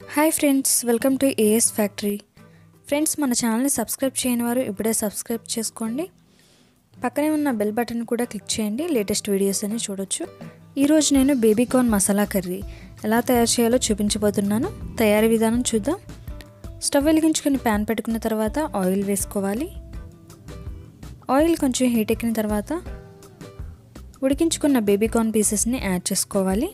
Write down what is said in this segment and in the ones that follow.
hi friends welcome to AS factory friends మన ఛానల్ని subscribe చేయని వారు ఇప్పుడే సబ్స్క్రైబ్ చేసుకోండి పక్కనే ఉన్న బెల్ బటన్ కూడా క్లిక్ చేయండి లేటెస్ట్ వీడియోస్ అని చూడొచ్చు ఈరోజు నేను బేబీ కార్న్ మసాలా కర్రీ ఎలా తయారు చేయాలో చూపించబోతున్నాను తయారీ విధానం చూద్దాం స్టవ్ వెలిగించుకొని ప్యాన్ పెట్టుకున్న తర్వాత ఆయిల్ వేసుకోవాలి ఆయిల్ కొంచెం హీట్ ఎక్కిన తర్వాత ఉడికించుకున్న బేబీ కార్న్ పీసెస్ని యాడ్ చేసుకోవాలి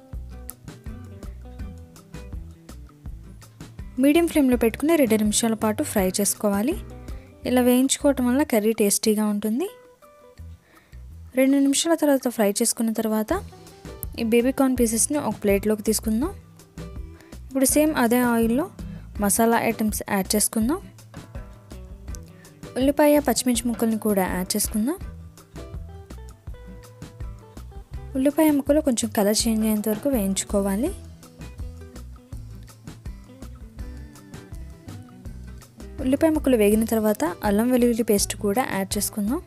మీడియం ఫ్లేమ్లో పెట్టుకుని రెండు నిమిషాల పాటు ఫ్రై చేసుకోవాలి ఇలా వేయించుకోవటం వల్ల కర్రీ టేస్టీగా ఉంటుంది రెండు నిమిషాల తర్వాత ఫ్రై చేసుకున్న తర్వాత ఈ బేబీ కార్న్ పీసెస్ని ఒక ప్లేట్లోకి తీసుకుందాం ఇప్పుడు సేమ్ అదే ఆయిల్లో మసాలా ఐటమ్స్ యాడ్ చేసుకుందాం ఉల్లిపాయ పచ్చిమిర్చి ముక్కల్ని కూడా యాడ్ చేసుకుందాం ఉల్లిపాయ ముక్కలు కొంచెం కలర్ చేంజ్ అయ్యేంత వరకు వేయించుకోవాలి ఉల్లిపాయ ముక్కలు వేగిన తర్వాత అల్లం వెల్లుల్లి పేస్ట్ కూడా యాడ్ చేసుకుందాం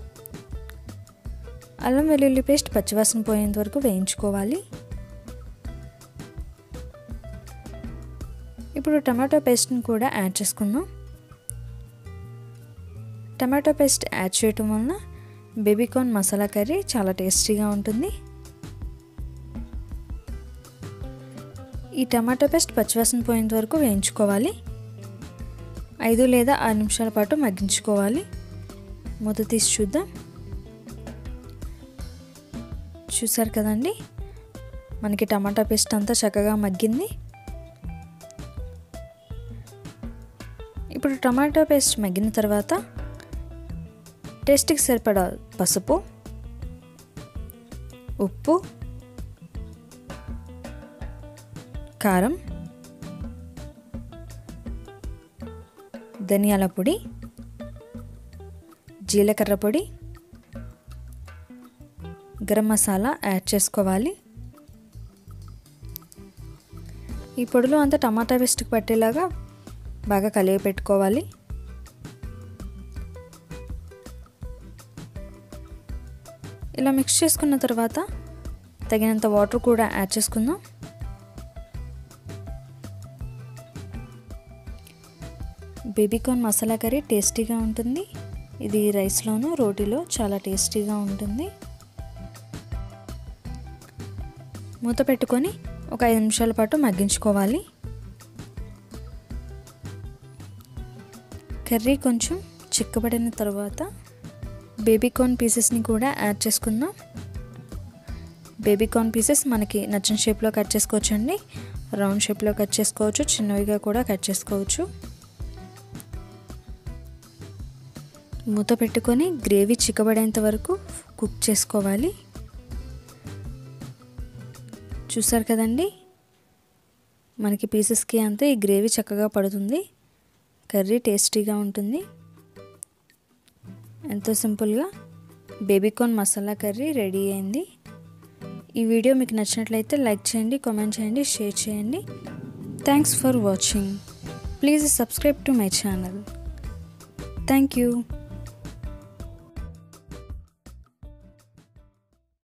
అల్లం వెల్లుల్లి పేస్ట్ పచ్చివాసన పోయేంత వరకు వేయించుకోవాలి ఇప్పుడు టమాటో పేస్ట్ని కూడా యాడ్ చేసుకుందాం టమాటో పేస్ట్ యాడ్ చేయటం వలన బేబీకార్న్ మసాలా కర్రీ చాలా టేస్టీగా ఉంటుంది ఈ టమాటో పేస్ట్ పచ్చివాసన పోయేంత వరకు వేయించుకోవాలి ఐదు లేదా ఆరు నిమిషాల పాటు మగ్గించుకోవాలి మూత తీసి చూద్దాం చూసారు కదండి మనకి టమాటా పేస్ట్ అంతా చక్కగా మగ్గింది ఇప్పుడు టమాటా పేస్ట్ మగ్గిన తర్వాత టేస్ట్కి సరిపడా పసుపు ఉప్పు కారం ధనియాల పొడి జీలకర్ర పొడి గరం మసాలా యాడ్ చేసుకోవాలి ఈ పొడిలో అంతా టమాటా పేస్ట్కి పట్టేలాగా బాగా కలిగి పెట్టుకోవాలి ఇలా మిక్స్ చేసుకున్న తర్వాత తగినంత వాటర్ కూడా యాడ్ చేసుకుందాం బేబీకార్న్ మసాలా కర్రీ టేస్టీగా ఉంటుంది ఇది రైస్లోను రోటీలో చాలా టేస్టీగా ఉంటుంది మూత పెట్టుకొని ఒక ఐదు నిమిషాల పాటు మగ్గించుకోవాలి కర్రీ కొంచెం చిక్కబడిన తర్వాత బేబీకార్న్ పీసెస్ని కూడా యాడ్ చేసుకుందాం బేబీకార్న్ పీసెస్ మనకి నచ్చిన షేప్లో కట్ చేసుకోవచ్చు అండి రౌండ్ షేప్లో కట్ చేసుకోవచ్చు చిన్నవిగా కూడా కట్ చేసుకోవచ్చు మూత పెట్టుకొని గ్రేవీ చిక్కబడేంత వరకు కుక్ చేసుకోవాలి చూసారు కదండి మనకి పీసెస్కి అంతా ఈ గ్రేవీ చక్కగా పడుతుంది కర్రీ టేస్టీగా ఉంటుంది ఎంతో సింపుల్గా బేబీకార్న్ మసాలా కర్రీ రెడీ అయింది ఈ వీడియో మీకు నచ్చినట్లయితే లైక్ చేయండి కామెంట్ చేయండి షేర్ చేయండి thanks for watching please subscribe to my channel thank you